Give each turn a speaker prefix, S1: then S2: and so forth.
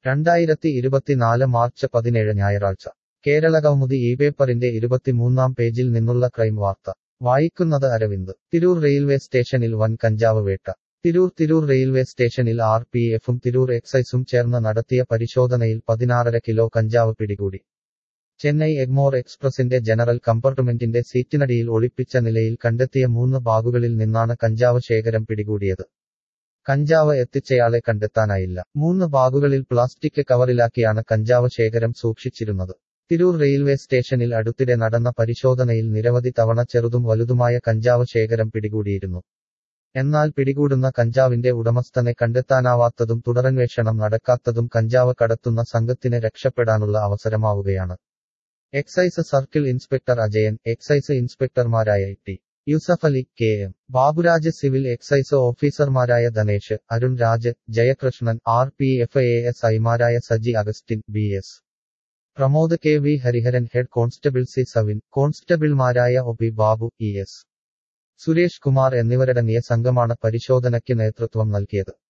S1: രണ്ടായിരത്തി ഇരുപത്തിനാല് മാർച്ച് പതിനേഴ് ഞായറാഴ്ച കേരളകൗമുദി ഈ പേപ്പറിന്റെ ഇരുപത്തിമൂന്നാം പേജിൽ നിന്നുള്ള ക്രൈം വാർത്ത വായിക്കുന്നത് അരവിന്ദ് തിരൂർ റെയിൽവേ സ്റ്റേഷനിൽ വൻ കഞ്ചാവ് വേട്ട തിരൂർ തിരൂർ റെയിൽവേ സ്റ്റേഷനിൽ ആർ പി എഫും തിരൂർ എക്സൈസും ചേർന്ന് നടത്തിയ പരിശോധനയിൽ പതിനാറര കിലോ കഞ്ചാവ് പിടികൂടി ചെന്നൈ എഗ്മോർ എക്സ്പ്രസിന്റെ ജനറൽ കമ്പാർട്ട്മെന്റിന്റെ സീറ്റിനടിയിൽ ഒളിപ്പിച്ച നിലയിൽ കണ്ടെത്തിയ മൂന്ന് ബാഗുകളിൽ നിന്നാണ് കഞ്ചാവ് ശേഖരം പിടികൂടിയത് കഞ്ചാവ് എത്തിച്ചയാളെ കണ്ടെത്താനായില്ല മൂന്ന് ബാഗുകളിൽ പ്ലാസ്റ്റിക് കവറിലാക്കിയാണ് കഞ്ചാവ് ശേഖരം സൂക്ഷിച്ചിരുന്നത് തിരൂർ റെയിൽവേ സ്റ്റേഷനിൽ അടുത്തിടെ നടന്ന പരിശോധനയിൽ നിരവധി തവണ ചെറുതും വലുതുമായ കഞ്ചാവ് ശേഖരം പിടികൂടിയിരുന്നു എന്നാൽ പിടികൂടുന്ന കഞ്ചാവിന്റെ ഉടമസ്ഥനെ കണ്ടെത്താനാവാത്തതും തുടരന്വേഷണം നടക്കാത്തതും കഞ്ചാവ് കടത്തുന്ന സംഘത്തിന് രക്ഷപ്പെടാനുള്ള അവസരമാവുകയാണ് excise circle inspector Ajayan excise ഇൻസ്പെക്ടർമാരായ T Yusuf Ali K M Baburaj civil excise ഓഫീസർമാരായ Dhanesh Arun Raj Jayakrishnan R P F A S ഐമാരായ Saji Augustine B S Pramod K V Hariharan head constable C Savin കോൺസ്റ്റബിൾമാരായ O P Babu E S Suresh Kumar എന്നിവരടങ്ങിയ സംഘമാണ് പരിശോധനയ്ക്ക് നേതൃത്വം നൽകിയത്